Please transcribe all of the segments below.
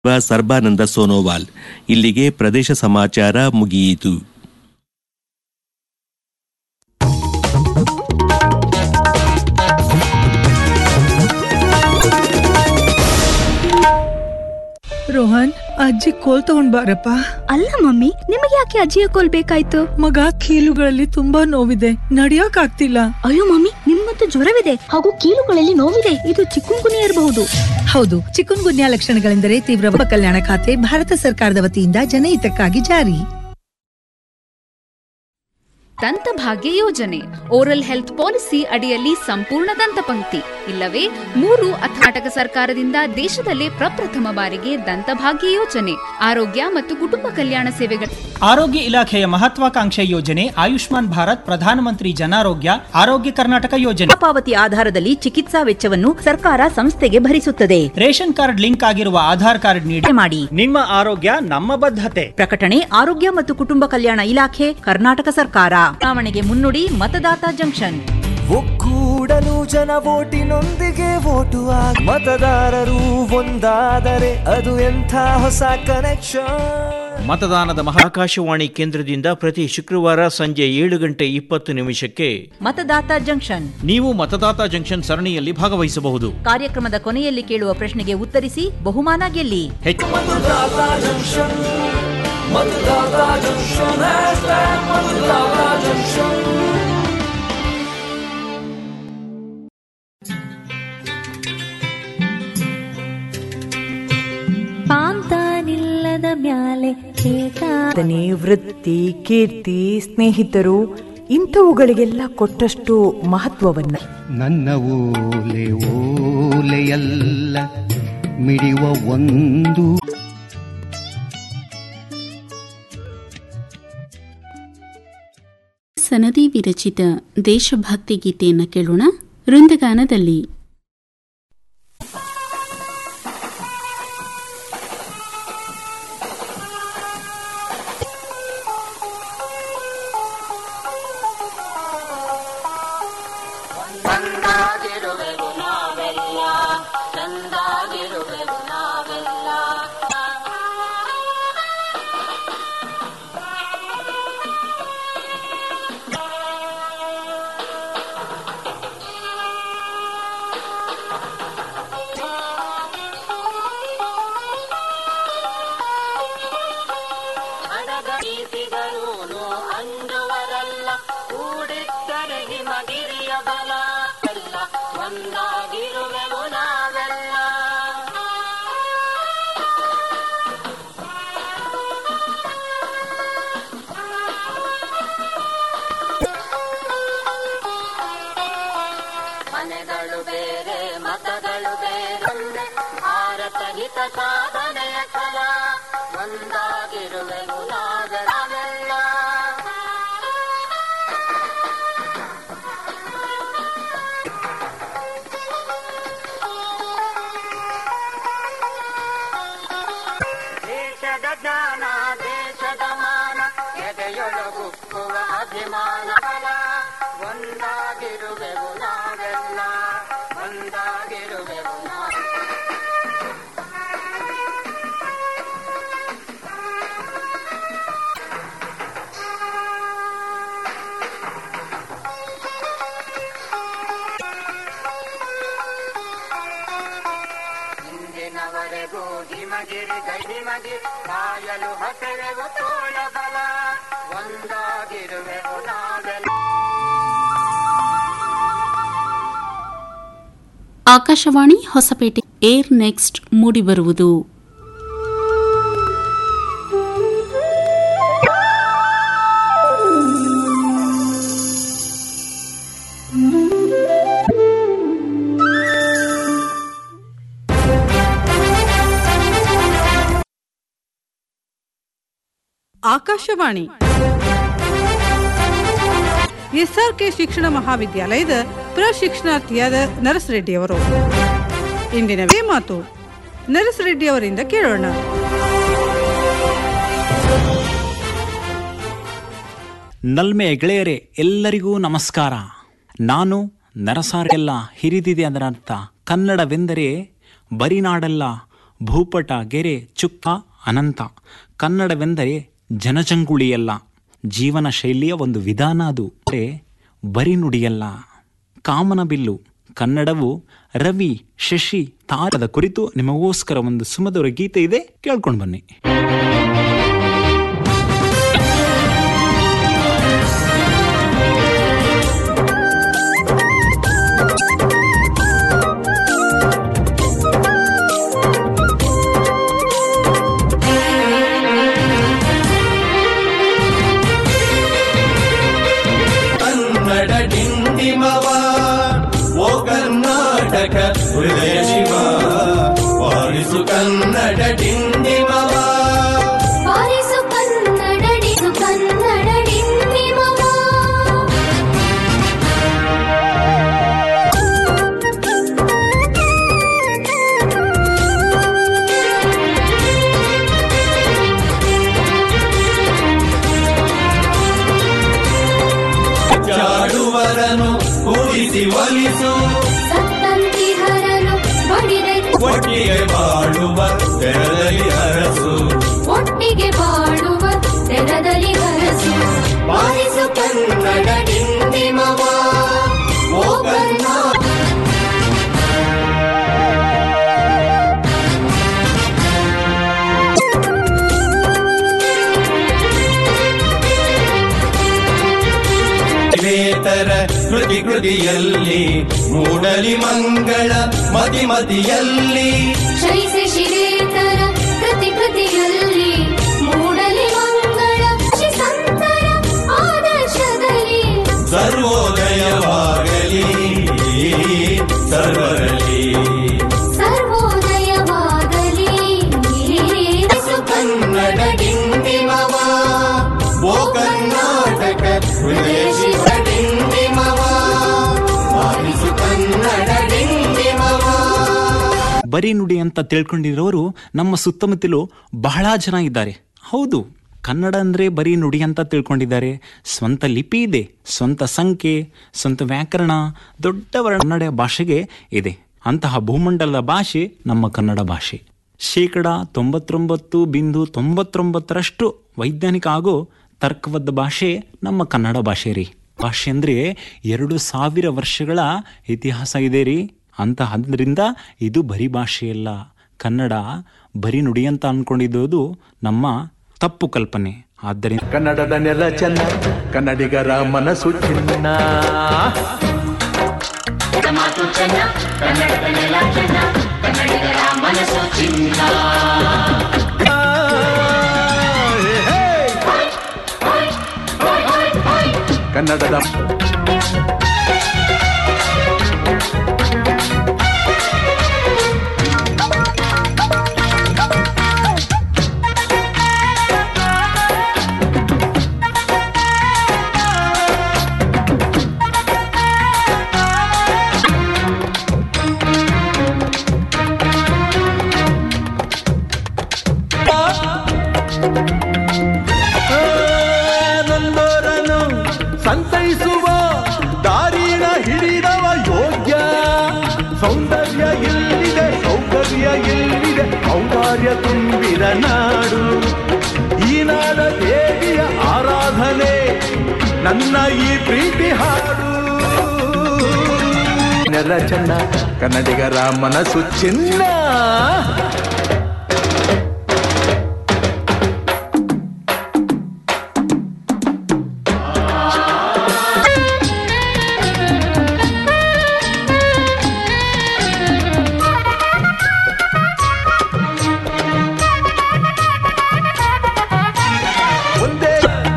ಸರ್ಬಾನಂದ ಸೋನೋವಾಲ್ ಇಲ್ಲಿಗೆ ಪ್ರದೇಶ ಸಮಾಚಾರ ಮುಗಿಯಿತು ರೋಹನ್ ಅಜ್ಜಿ ಕೋಲ್ ತಗೊಂಡ್ ಬಾರಪ್ಪ ಅಲ್ಲ ಮಮ್ಮಿ ನಿಮಗೆ ಯಾಕೆ ಅಜ್ಜಿಯ ಕೋಲ್ ಬೇಕಾಯ್ತು ಮಗ ಕೀಲುಗಳಲ್ಲಿ ತುಂಬಾ ನೋವಿದೆ ನಡಿಯಕ್ ಆಗ್ತಿಲ್ಲ ಅಯ್ಯೋ ಮಮ್ಮಿ ನಿಮ್ಗಂತೂ ಜ್ವರವಿದೆ ಹಾಗೂ ಕೀಲುಗಳಲ್ಲಿ ನೋವಿದೆ ಇದು ಚಿಕ್ಕುಂಗುನಿ ಇರಬಹುದು ಹೌದು ಚಿಕನ್ ಗುನ್ಯಾ ಲಕ್ಷಣಗಳೆಂದರೆ ತೀವ್ರ ಕಲ್ಯಾಣ ಖಾತೆ ಭಾರತ ಸರ್ಕಾರದ ವತಿಯಿಂದ ಜನಹಿತಕ್ಕಾಗಿ ಜಾರಿ ದಂತಭಾಗ್ಯ ಯೋಜನೆ ಓರಲ್ ಹೆಲ್ತ್ ಪಾಲಿಸಿ ಅಡಿಯಲ್ಲಿ ಸಂಪೂರ್ಣ ದಂತಪಂಕ್ತಿ ಇಲ್ಲವೇ ಮೂರು ಅಥಾಟಕ ಸರ್ಕಾರದಿಂದ ದೇಶದಲ್ಲೇ ಪ್ರಪ್ರಥಮ ಬಾರಿಗೆ ದಂತಭಾಗ್ಯ ಯೋಜನೆ ಆರೋಗ್ಯ ಮತ್ತು ಕುಟುಂಬ ಕಲ್ಯಾಣ ಸೇವೆಗಳ ಆರೋಗ್ಯ ಇಲಾಖೆಯ ಮಹತ್ವಾಕಾಂಕ್ಷೆ ಯೋಜನೆ ಆಯುಷ್ಮಾನ್ ಭಾರತ್ ಪ್ರಧಾನಮಂತ್ರಿ ಜನಾರೋಗ್ಯ ಆರೋಗ್ಯ ಕರ್ನಾಟಕ ಯೋಜನೆ ಪಾವತಿ ಆಧಾರದಲ್ಲಿ ಚಿಕಿತ್ಸಾ ವೆಚ್ಚವನ್ನು ಸರ್ಕಾರ ಸಂಸ್ಥೆಗೆ ಭರಿಸುತ್ತದೆ ರೇಷನ್ ಕಾರ್ಡ್ ಲಿಂಕ್ ಆಗಿರುವ ಆಧಾರ್ ಕಾರ್ಡ್ ನೀಡಿ ಮಾಡಿ ನಿಮ್ಮ ಆರೋಗ್ಯ ನಮ್ಮ ಬದ್ಧತೆ ಪ್ರಕಟಣೆ ಆರೋಗ್ಯ ಮತ್ತು ಕುಟುಂಬ ಕಲ್ಯಾಣ ಇಲಾಖೆ ಕರ್ನಾಟಕ ಸರ್ಕಾರ ಚುನಾವಣೆಗೆ ಮುನ್ನುಡಿ ಮತದಾತ ಜಂಕ್ಷನ್ ಒಕ್ಕೂಡಲು ಜನ ಓಟಿನೊಂದಿಗೆ ಓಟು ಹಾಕ್- ಮತದಾರರು ಒಂದಾದರೆ ಅದು ಎಂಥ ಹೊಸ ಕನೆಕ್ಷನ್ ಮತದಾನದ ಮಹಾ ಆಕಾಶವಾಣಿ ಕೇಂದ್ರದಿಂದ ಪ್ರತಿ ಶುಕ್ರವಾರ ಸಂಜೆ ಏಳು ಗಂಟೆ ಇಪ್ಪತ್ತು ನಿಮಿಷಕ್ಕೆ ಮತದಾತ ಜಂಕ್ಷನ್ ನೀವು ಮತದಾತ ಜಂಕ್ಷನ್ ಸರಣಿಯಲ್ಲಿ ಭಾಗವಹಿಸಬಹುದು ಕಾರ್ಯಕ್ರಮದ ಕೊನೆಯಲ್ಲಿ ಕೇಳುವ ಪ್ರಶ್ನೆಗೆ ಉತ್ತರಿಸಿ ಬಹುಮಾನ ಗೆಲ್ಲಿ ಹೆಚ್ಚು ಪಾಂತಾನಿಲ್ಲದ ಮ್ಯಾಲೆ ಸಾಧನೆ ವೃತ್ತಿ ಕೀರ್ತಿ ಸ್ನೇಹಿತರು ಇಂಥವುಗಳಿಗೆಲ್ಲ ಕೊಟ್ಟಷ್ಟು ಮಹತ್ವವನ್ನ ನನ್ನ ಓಲೆ ಓಲೆಯಲ್ಲ ಮಿಡಿಯುವ ಒಂದು ಸನದಿ ವಿರಚಿತ ದೇಶಭಕ್ತಿ ಗೀತೆಯನ್ನು ಕೇಳೋಣ ವೃಂದಗಾನದಲ್ಲಿ ಮನೆಗಳು ಬೇರೆ ಮತಗಳು ಬೇರೆ ಭಾರತ ಹಿತ ಸಾಧನೆಯ ಫಲ ಒಂದಾಗಿರುವೆವು ನಾವೆಲ್ಲ ದೇಶದ ಜ್ಞಾನ ದೇಶದ ಮಾನ ಎದೆಯೊಳಗುಕ್ಕುವ ಅಭಿಮಾನ ಫಲ ಒಂದಾಗಿರುವೆವು ನಾವೆಲ್ಲ ಒಂದಾಗಿರುವೆವು ನಾವು ಇಂದಿನವರೆಗೂ ಹಿಮಗಿರಿ ಗಹಿಮಗಿ ಕಾಯಲು ಹಸೆವೆವು ತೋಳ ಬಲ ಒಂದಾಗಿರುವೆವು ನಾವೆಲ್ಲ ಆಕಾಶವಾಣಿ ಹೊಸಪೇಟೆ ಏರ್ ನೆಕ್ಸ್ಟ್ ಮೂಡಿಬರುವುದು ಆಕಾಶವಾಣಿ ಎಸ್ಆರ್ಕೆ ಶಿಕ್ಷಣ ಮಹಾವಿದ್ಯಾಲಯದ ಪ್ರಶಿಕ್ಷಣಾರ್ಥಿಯಾದ ನರಸ್ ರೆಡ್ಡಿಯವರು ಇಂದಿನ ವೇ ಮಾತು ನರಸ್ ರೆಡ್ಡಿ ಅವರಿಂದ ಕೇಳೋಣ ನಲ್ಮೆ ಗೆಳೆಯರೇ ಎಲ್ಲರಿಗೂ ನಮಸ್ಕಾರ ನಾನು ನರಸಾರೆಲ್ಲ ಹಿರಿದಿದೆ ಅದರರ್ಥ ಕನ್ನಡವೆಂದರೆ ಬರಿನಾಡಲ್ಲ ಭೂಪಟ ಗೆರೆ ಚುಕ್ಕ ಅನಂತ ಕನ್ನಡವೆಂದರೆ ಜನಜಂಗುಳಿಯಲ್ಲ ಜೀವನ ಶೈಲಿಯ ಒಂದು ವಿಧಾನ ಅದು ಅಂದರೆ ಬರಿ ನುಡಿಯಲ್ಲ ಕಾಮನ ಬಿಲ್ಲು ಕನ್ನಡವು ರವಿ ಶಶಿ ತಾರದ ಕುರಿತು ನಿಮಗೋಸ್ಕರ ಒಂದು ಸುಮಧುರ ಗೀತೆ ಇದೆ ಕೇಳ್ಕೊಂಡು ಬನ್ನಿ ಕನ್ನಡ ಡಿಂಡಿಮವ ಓ ಕರ್ನಾಟಕ ಹೃದಯ ಶಿವ ವಾರಿಸು ಕನ್ನಡ ಡಿಂಡಿಮವ ಬಾರಿಸು ಕನ್ನಡಡಿಸು ಕನ್ನಡಡಿನ್ನಿಮವ ಜಾಡುವರನು ಕೂಡಿಸಿ ಒಲಿಸು ಸತ್ತಂತಿಹರನು ಬಡಿದೆ ಒಟ್ಟಿಗೆ ಬಾಳುವ ತೆರದಲ್ಲಿ ಹರಸು ಒಟ್ಟಿಗೆ ಬಾಳುವ ತೆರದಲ್ಲಿ ಹರಸು ಬಾರಿಸು ಕನ್ನಡಡಿನ್ನಿಮವ ಓ ಕರ್ನಾಟಕ ವೇತರ ಕೃತಿ ಕೃತಿಯಲ್ಲಿ ಮೂಡಲಿ ಮಂಗಳ ಮತಿ ಮತಿಯಲ್ಲಿ ಶೈಸೆ ಶಿರೇತರ ಕೃತಿ ಕೃತಿಯಲ್ಲಿ ಮೂಡಲಿ ಮಂಗಳ ಸಂತರ ಆದರ್ಶದಲ್ಲಿ ಸರ್ವೋದಯವಾಗಲಿ ಸರ್ವರಲ್ಲಿ ಸರ್ವೋದಯವಾಗಲಿ ಬಾರಿಸು ಕನ್ನಡ ಡಿಂಡಿಮವ ಓ ಕರ್ನಾಟಕ ಹೃದಯ ಶಿವ ಡಿಂಡಿಮವ ಬಾರಿಸು ಕನ್ನಡ ಡಿಂಡಿಮವ ಬರೀ ನುಡಿ ಅಂತ ತಿಳ್ಕೊಂಡಿರೋರು ನಮ್ಮ ಸುತ್ತಮುತ್ತಲು ಬಹಳ ಜನ ಇದ್ದಾರೆ ಹೌದು ಕನ್ನಡ ಅಂದರೆ ಬರೀ ನುಡಿ ಅಂತ ತಿಳ್ಕೊಂಡಿದ್ದಾರೆ ಸ್ವಂತ ಲಿಪಿ ಇದೆ ಸ್ವಂತ ಸಂಖ್ಯೆ ಸ್ವಂತ ವ್ಯಾಕರಣ ದೊಡ್ಡ ವರ್ಣ ಕನ್ನಡ ಭಾಷೆಗೆ ಇದೆ ಅಂತಹ ಭೂಮಂಡಲದ ಭಾಷೆ ನಮ್ಮ ಕನ್ನಡ ಭಾಷೆ ಶೇಕಡ ತೊಂಬತ್ತೊಂಬತ್ತು ಬಿಂದು ತೊಂಬತ್ತೊಂಬತ್ತರಷ್ಟು ವೈಜ್ಞಾನಿಕ ಹಾಗೂ ತರ್ಕಬದ್ಧ ಭಾಷೆ ನಮ್ಮ ಕನ್ನಡ ಭಾಷೆ ರೀ ಭಾಷೆ ಅಂದರೆ ಎರಡು ಸಾವಿರ ವರ್ಷಗಳ ಇತಿಹಾಸ ಇದೆ ರೀ ಅಂತಹದ್ರಿಂದ ಇದು ಬರಿ ಭಾಷೆಯಲ್ಲ ಕನ್ನಡ ಬರಿ ನುಡಿ ಅಂತ ಅನ್ಕೊಂಡಿದ್ದು ನಮ್ಮ ತಪ್ಪು ಕಲ್ಪನೆ ಆದ್ದರಿಂದ ಕನ್ನಡದ ನೆಲ ಚೆನ್ನ ಕನ್ನಡಿಗರ ಮನಸ್ಸು ಚಿನ್ನ ಮಾತು ಚೆನ್ನ ಕನ್ನಡದ ನೆಲ ಚೆನ್ನ ಕನ್ನಡಿಗರ ಮನಸ್ಸು ಚಿನ್ನ ಕನ್ನಡದ ನೊಂದೋರನು ಸಂತೈಸುವ ದಾರಿನ ಹಿಡಿದವ ಯೋಗ್ಯ ಸೌಂದರ್ಯ ಎಲ್ಲಿದೆ ಸೌಕರ್ಯ ಎಲ್ಲಿದೆ ಔದಾರ್ಯ ತುಂಬಿದ ನಾಡು ಈ ನಾಡ ದೇವಿಯ ಆರಾಧನೆ ನನ್ನ ಈ ಪ್ರೀತಿ ಹಾಡು ನೆಲ ಚೆನ್ನ ಕನ್ನಡಿಗರ ಮನಸ್ಸು ಚಿನ್ನ ಒಂದೇ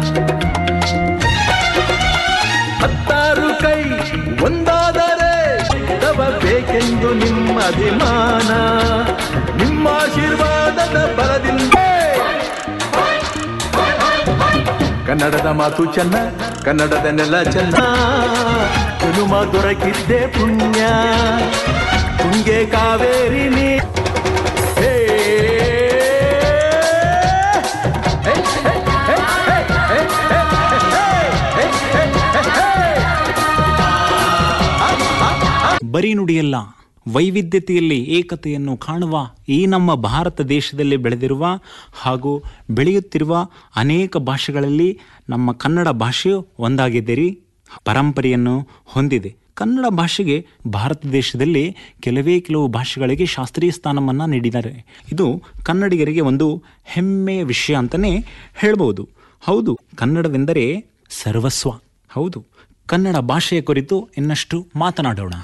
ಹತ್ತಾರು ಕೈ ಒಂದಾದರೆ ತವ ಬೇಕೆಂದು ನಿಮ್ಮ ಅಭಿಮಾನ ನಿಮ್ಮ ಆಶೀರ್ವಾದದ ಬಲದಿಂದ ಕನ್ನಡದ ಮಾತು ಚೆನ್ನ ಕನ್ನಡದ ನೆಲ ಚೆನ್ನ ಹನುಮ ದೊರಕಿದ್ದೆ ಪುಣ್ಯ ತುಂಗೆ ಕಾವೇರಿ ನೀ ಹೇ ಬರೀ ನುಡಿಯಲ್ಲ ವೈವಿಧ್ಯತೆಯಲ್ಲಿ ಏಕತೆಯನ್ನು ಕಾಣುವ ಈ ನಮ್ಮ ಭಾರತ ದೇಶದಲ್ಲಿ ಬೆಳೆದಿರುವ ಹಾಗೂ ಬೆಳೆಯುತ್ತಿರುವ ಅನೇಕ ಭಾಷೆಗಳಲ್ಲಿ ನಮ್ಮ ಕನ್ನಡ ಭಾಷೆಯು ಒಂದಾಗಿದೆ ರೀ ಪರಂಪರೆಯನ್ನು ಹೊಂದಿದೆ ಕನ್ನಡ ಭಾಷೆಗೆ ಭಾರತ ದೇಶದಲ್ಲಿ ಕೆಲವೇ ಕೆಲವು ಭಾಷೆಗಳಿಗೆ ಶಾಸ್ತ್ರೀಯ ಸ್ಥಾನವನ್ನು ನೀಡಿದ್ದಾರೆ ಇದು ಕನ್ನಡಿಗರಿಗೆ ಒಂದು ಹೆಮ್ಮೆಯ ವಿಷಯ ಅಂತಲೇ ಹೇಳ್ಬೋದು ಹೌದು ಕನ್ನಡವೆಂದರೆ ಸರ್ವಸ್ವ ಹೌದು ಕನ್ನಡ ಭಾಷೆಯ ಕುರಿತು ಇನ್ನಷ್ಟು ಮಾತನಾಡೋಣ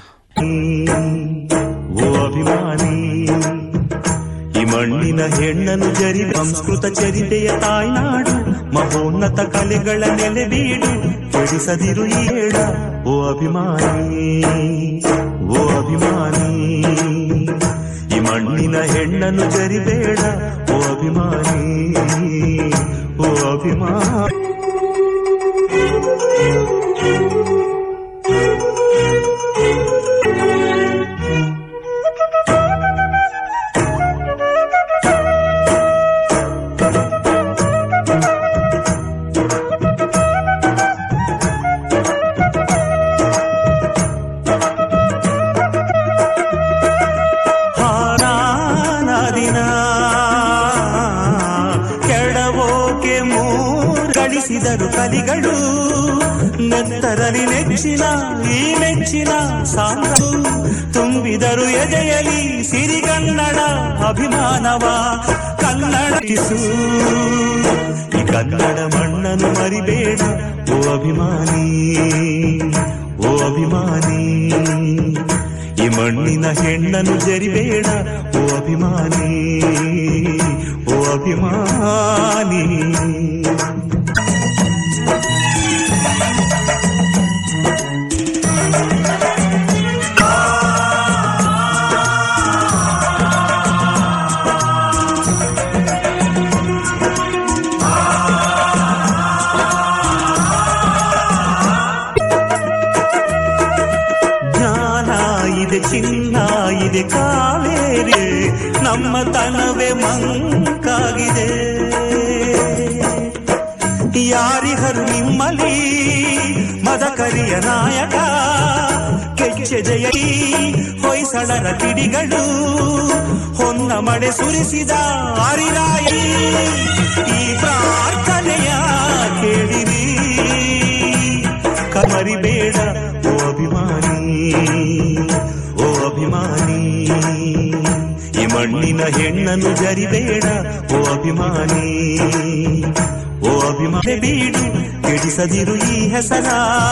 ಓ ಅಭಿಮಾನಿ ಈ ಮಣ್ಣಿನ ಹೆಣ್ಣನ್ನು ಜರಿ ಸಂಸ್ಕೃತ ಚರಿತೆಯ ತಾಯ್ನಾಡು ಮಹೋನ್ನತ ಕಲೆಗಳ ನೆಲೆಬೀಡು ಕೆಡಿಸದಿರು ಈ ಹೇಳ ಓ ಅಭಿಮಾನಿ ಓ ಅಭಿಮಾನಿ ಈ ಮಣ್ಣಿನ ಹೆಣ್ಣನ್ನು ಜರಿಬೇಡ ಓ ಅಭಿಮಾನಿ ಓ ಅಭಿಮಾನಿ ಹಾರಾನದಿನ ಕೆಡವೋಕೆ ಮೂರ್ ಗಳಿಸಿದರು ಕಲಿಗಳು ನೆತ್ತರಲಿ ನೆಚ್ಚಿನ ಈ ಮೆಚ್ಚಿನ ಸಾಂಗು ತುಂಬಿದರು ಎದೆಯಲಿ ಸಿರಿಗನ್ನಡ ಅಭಿಮಾನವ ಕನ್ನಡಿಸು ಈ ಕನ್ನಡ ಮಣ್ಣನ್ನು ಮರಿಬೇಡ ಓ ಅಭಿಮಾನಿ ಓ ಅಭಿಮಾನಿ ಈ ಮಣ್ಣಿನ ಹೆಣ್ಣನ್ನು ಜರಿಬೇಡ ಓ ಅಭಿಮಾನಿ ಓ ಅಭಿಮಾನಿ ಜ್ಞಾನ ಇದೆ ಚಿನ್ನ ಇದೆ ಕಾವೇರಿ ನಮ್ಮ ತನವೇ ಮಂಕಾಗಿದೆ ಯಾರಿಹರು ನಿಮ್ಮಲಿ ಮದಕರಿಯ ನಾಯಕ ಕೆಚ್ಚೆ ಜಯರಿ ಹೊಯ್ಸಳರ ಕಿಡಿಗಳು ಹೊನ್ನ ಮಳೆ ಸುರಿಸಿದ ಹರಿರಾಯಿ ಈ ಪ್ರಾರ್ಥನೆಯ ಕೇಳಿರಿ ಕಮರಿಬೇಡ ಓ ಅಭಿಮಾನಿ ಓ ಅಭಿಮಾನಿ ಈ ಮಣ್ಣಿನ ಹೆಣ್ಣನ್ನು ಜರಿಬೇಡ ಓ ಅಭಿಮಾನಿ ಓ ಅಭಿಮಾನಿ ಬೀಡು ಕೆಡಿಸದಿರು ಈ ಹೆಸರ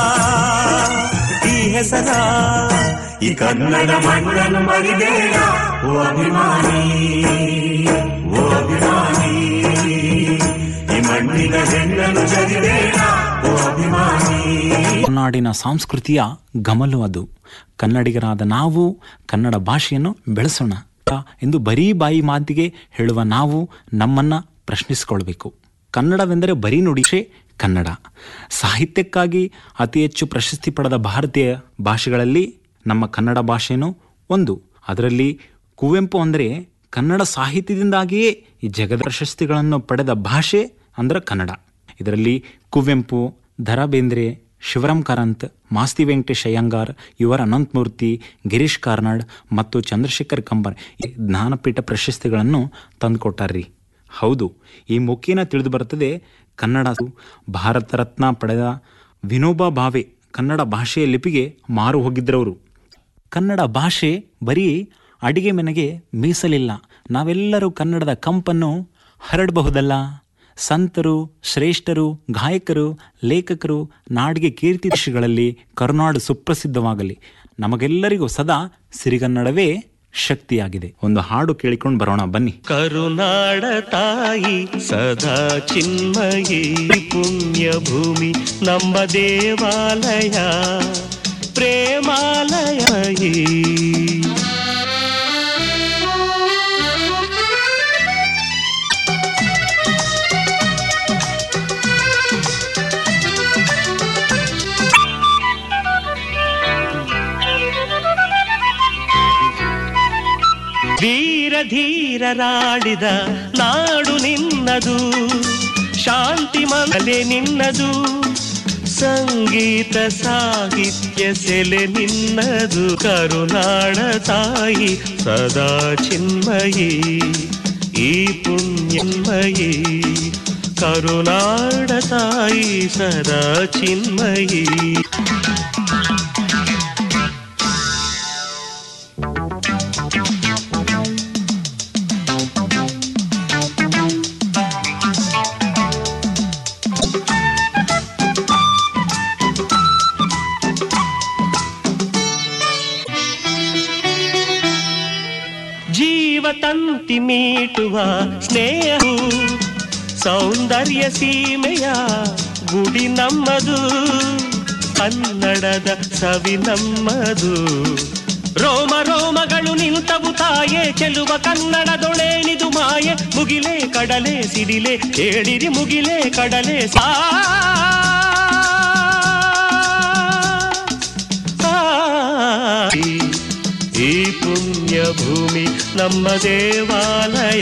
ಈ ಹೆಸರ ಈ ಕನ್ನಡ ಮಣ್ಣನ್ನು ಮರಿಬೇಡ ಓ ಅಭಿಮಾನಿ ಓ ಅಭಿಮಾನಿ ಈ ಮಣ್ಣಿನ ಹೆಣ್ಣನ್ನು ಜರಿಬೇಡ ಓ ಅಭಿಮಾನಿ ನಾಡಿನ ಸಂಸ್ಕೃತಿಯ ಗಮಲು ಅದು ಕನ್ನಡಿಗರಾದ ನಾವು ಕನ್ನಡ ಭಾಷೆಯನ್ನು ಬೆಳೆಸೋಣ ಎಂದು ಬರೀ ಬಾಯಿ ಮಾತಿಗೆ ಹೇಳುವ ನಾವು ನಮ್ಮನ್ನ ಪ್ರಶ್ನಿಸಿಕೊಳ್ಬೇಕು ಕನ್ನಡವೆಂದರೆ ಬರೀ ನುಡಿಷೆ ಕನ್ನಡ ಸಾಹಿತ್ಯಕ್ಕಾಗಿ ಅತಿ ಹೆಚ್ಚು ಪ್ರಶಸ್ತಿ ಪಡೆದ ಭಾರತೀಯ ಭಾಷೆಗಳಲ್ಲಿ ನಮ್ಮ ಕನ್ನಡ ಭಾಷೆನೂ ಒಂದು ಅದರಲ್ಲಿ ಕುವೆಂಪು ಅಂದರೆ ಕನ್ನಡ ಸಾಹಿತ್ಯದಿಂದಾಗಿಯೇ ಈ ಜಗದ ಪ್ರಶಸ್ತಿಗಳನ್ನು ಪಡೆದ ಭಾಷೆ ಅಂದ್ರೆ ಕನ್ನಡ ಇದರಲ್ಲಿ ಕುವೆಂಪು ದ ರಾ ಬೇಂದ್ರೆ ಶಿವರಾಮ್ ಕಾರಂತ್ ಮಾಸ್ತಿ ವೆಂಕಟೇಶ್ ಅಯ್ಯಂಗಾರ್ ಯುವರ್ ಅನಂತಮೂರ್ತಿ ಗಿರೀಶ್ ಕಾರ್ನಾಡ್ ಮತ್ತು ಚಂದ್ರಶೇಖರ್ ಕಂಬರ್ ಈ ಜ್ಞಾನಪೀಠ ಪ್ರಶಸ್ತಿಗಳನ್ನು ತಂದುಕೊಟ್ಟಾರ್ರಿ ಹೌದು ಈ ಮುಖೇನ ತಿಳಿದು ಬರುತ್ತದೆ ಕನ್ನಡ ಭಾರತ ರತ್ನ ಪಡೆದ ವಿನೋಬಾ ಭಾವೆ ಕನ್ನಡ ಭಾಷೆಯ ಲಿಪಿಗೆ ಮಾರು ಹೋಗಿದ್ರವರು ಕನ್ನಡ ಭಾಷೆ ಬರೀ ಅಡಿಗೆ ಮನೆಗೆ ಮೀಸಲಿಲ್ಲ ನಾವೆಲ್ಲರೂ ಕನ್ನಡದ ಕಂಪನ್ನು ಹರಡಬಹುದಲ್ಲ ಸಂತರು ಶ್ರೇಷ್ಠರು ಗಾಯಕರು ಲೇಖಕರು ನಾಡಿಗೆ ಕೀರ್ತಿಗಳಲ್ಲಿ ಕರುನಾಡು ಸುಪ್ರಸಿದ್ಧವಾಗಲಿ ನಮಗೆಲ್ಲರಿಗೂ ಸದಾ ಸಿರಿಗನ್ನಡವೇ ಶಕ್ತಿಯಾಗಿದೆ ಒಂದು ಹಾಡು ಕೇಳಿಕೊಂಡು ಬರೋಣ ಬನ್ನಿ ಕರುನಾಡ ತಾಯಿ ಸದಾ ಚಿನ್ಮಯಿ ಪುಣ್ಯ ಭೂಮಿ ನಮ್ಮ ದೇವಾಲಯ ಪ್ರೇಮಾಲಯ ಧೀರ ಧೀರರಾಡಿದ ನಾಡು ನಿನ್ನದು ಶಾಂತಿ ಮನಲೆ ನಿನ್ನದು ಸಂಗೀತ ಸಾಹಿತ್ಯ ಸೆಲೆ ನಿನ್ನದು ಕರುನಾಡ ತಾಯಿ ಸದಾ ಚಿನ್ಮಯಿ ಈ ಪುಣ್ಯನ್ಮಯಿ ಕರುನಾಡ ತಾಯಿ ಸದಾ ಚಿನ್ಮಯಿ ಜೀವ ತಂತಿ ಮೀಟುವ ಸ್ನೇಹವು ಸೌಂದರ್ಯ ಸೀಮೆಯ ಗುಡಿ ನಮ್ಮದು ಕನ್ನಡದ ಸವಿ ನಮ್ಮದು ರೋಮ ರೋಮಗಳು ನಿಂತವು ತಾಯೇ ಚೆಲುವ ಕನ್ನಡದೊಳೇನಿದು ಮಾಯೆ ಮುಗಿಲೆ ಕಡಲೆ ಸಿಡಿಲೆ ಹೇಳಿರಿ ಮುಗಿಲೆ ಕಡಲೆ ಸಾ ಈ ಪುಣ್ಯ ಭೂಮಿ ನಮ್ಮ ದೇವಾಲಯ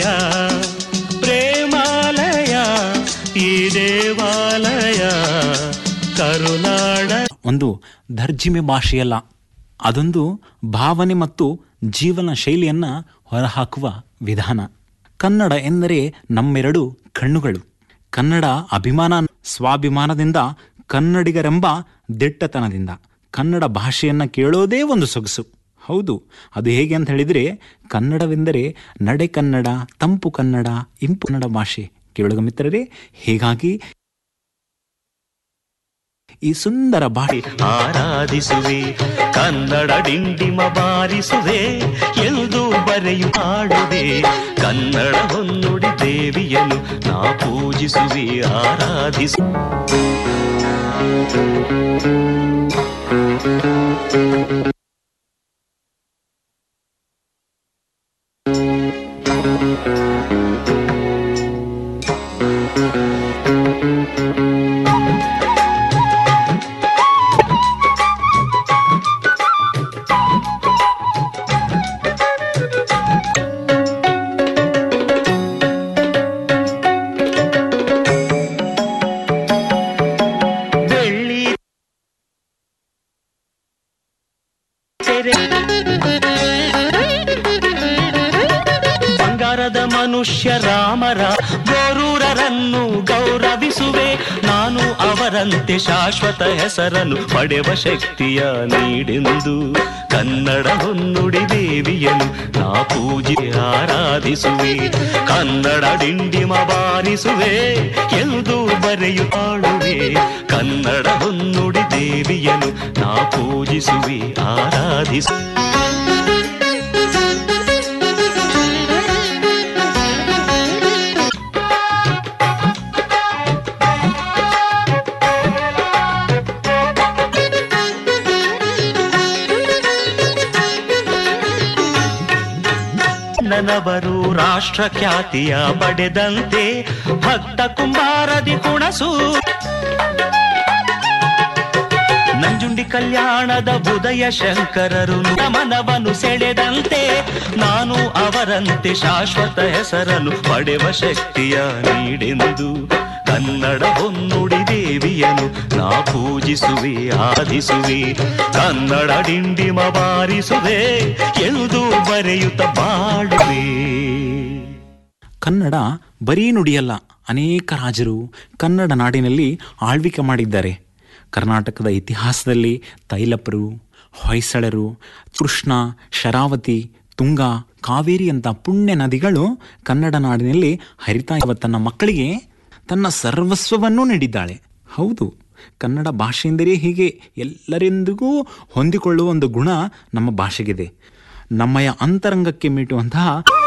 ಪ್ರೇಮಾಲಯ ಈ ದೇವಾಲಯ ಕರುನಾಡ ಒಂದು ದರ್ಜಿಮೆ ಭಾಷೆಯಲ್ಲ ಅದೊಂದು ಭಾವನೆ ಮತ್ತು ಜೀವನ ಶೈಲಿಯನ್ನ ಹೊರಹಾಕುವ ವಿಧಾನ ಕನ್ನಡ ಎಂದರೆ ನಮ್ಮೆರಡು ಕಣ್ಣುಗಳು ಕನ್ನಡ ಅಭಿಮಾನ ಸ್ವಾಭಿಮಾನದಿಂದ ಕನ್ನಡಿಗರೆಂಬ ದಿಟ್ಟತನದಿಂದ ಕನ್ನಡ ಭಾಷೆಯನ್ನ ಕೇಳೋದೇ ಒಂದು ಸೊಗಸು ಹೌದು ಅದು ಹೇಗೆ ಅಂತ ಹೇಳಿದ್ರೆ ಕನ್ನಡವೆಂದರೆ ನಡೆ ಕನ್ನಡ ತಂಪು ಕನ್ನಡ ಇಂಪು ಕನ್ನಡ ಭಾಷೆ ಕೇಳುಗ ಮಿತ್ರರೇ ಹೀಗಾಗಿ ಈ ಸುಂದರ ಭಾಷೆ ಆರಾಧಿಸುವೆ ಕನ್ನಡ ಡಿಂಡಿಮ ಬಾರಿಸುವೆ ಎಂದು ಬರೆಯು ಹಾಡುವೆ ಕನ್ನಡ ಹೊನ್ನುಡಿ ದೇವಿಯನು ನಾ ಪೂಜಿಸುವೆ ಆರಾಧಿಸು ಬೆಳ್ಳಿ ತೆರೆ ಬಂಗಾರದ ಮನುಷ್ಯ ರಾಮರ ಗೋರೂರರನ್ನು ಗೌರವಿಸುವೆ ನಾನು ಅವರಂತೆ ಶಾಶ್ವತ ಹೆಸರನ್ನು ಪಡೆವ ಶಕ್ತಿಯ ನೀಡೆಂದು ಕನ್ನಡ ಹೊನ್ನುಡಿ ದೇವಿಯನು ನಾ ಪೂಜೆ ಆರಾಧಿಸುವೆ ಕನ್ನಡ ಡಿಂಡಿಮ ಬಾರಿಸುವೆ ಎಂದು ಬರೆಯುತ್ತಾಳುವೆ ಕನ್ನಡ ಹೊನ್ನುಡಿ ದೇವಿಯನು ನಾ ಪೂಜಿಸುವೆ ಆರಾಧಿಸು ನನವರು ರಾಷ್ಟ್ರ ಖ್ಯಾತಿಯ ಪಡೆದಂತೆ ಭಕ್ತ ಕುಂಬಾರದಿ ಕುಣಸು ನಂಜುಂಡಿ ಕಲ್ಯಾಣದ ಬುದಯ ಶಂಕರರು ಮನವನ್ನು ಸೆಳೆದಂತೆ ನಾನು ಅವರಂತೆ ಶಾಶ್ವತ ಹೆಸರನ್ನು ಪಡೆವ ಶಕ್ತಿಯ ನೀಡೆಂದು ಕನ್ನಡ ಹೊನ್ನುಡಿ ದೇವಿಯನು ನಾ ಪೂಜಿಸುವೆ ಆರಾಧಿಸುವೆ ಕನ್ನಡ ಡಿಂಡಿಮ ಬಾರಿಸುವೆ ಎಂದು ಬರೆಯುತ್ತ ಬಾಳುವೆ ಕನ್ನಡ ಬರೀ ನುಡಿಯಲ್ಲ ಅನೇಕ ರಾಜರು ಕನ್ನಡ ನಾಡಿನಲ್ಲಿ ಆಳ್ವಿಕೆ ಮಾಡಿದ್ದಾರೆ ಕರ್ನಾಟಕದ ಇತಿಹಾಸದಲ್ಲಿ ತೈಲಪರು ಹೊಯ್ಸಳರು ಕೃಷ್ಣ ಶರಾವತಿ ತುಂಗ ಕಾವೇರಿ ಅಂತ ಪುಣ್ಯ ನದಿಗಳು ಕನ್ನಡ ನಾಡಿನಲ್ಲಿ ಹರಿತಾ ಇರುವ ತನ್ನ ಮಕ್ಕಳಿಗೆ ತನ್ನ ಸರ್ವಸ್ವವನ್ನೂ ನೀಡಿದ್ದಾಳೆ ಹೌದು ಕನ್ನಡ ಭಾಷೆ ಎಂದರೆ ಹೀಗೆ ಎಲ್ಲರೆಂದಿಗೂ ಹೊಂದಿಕೊಳ್ಳುವ ಒಂದು ಗುಣ ನಮ್ಮ ಭಾಷೆಗಿದೆ ನಮ್ಮಯ ಅಂತರಂಗಕ್ಕೆ ಮೀಟುವಂತಹ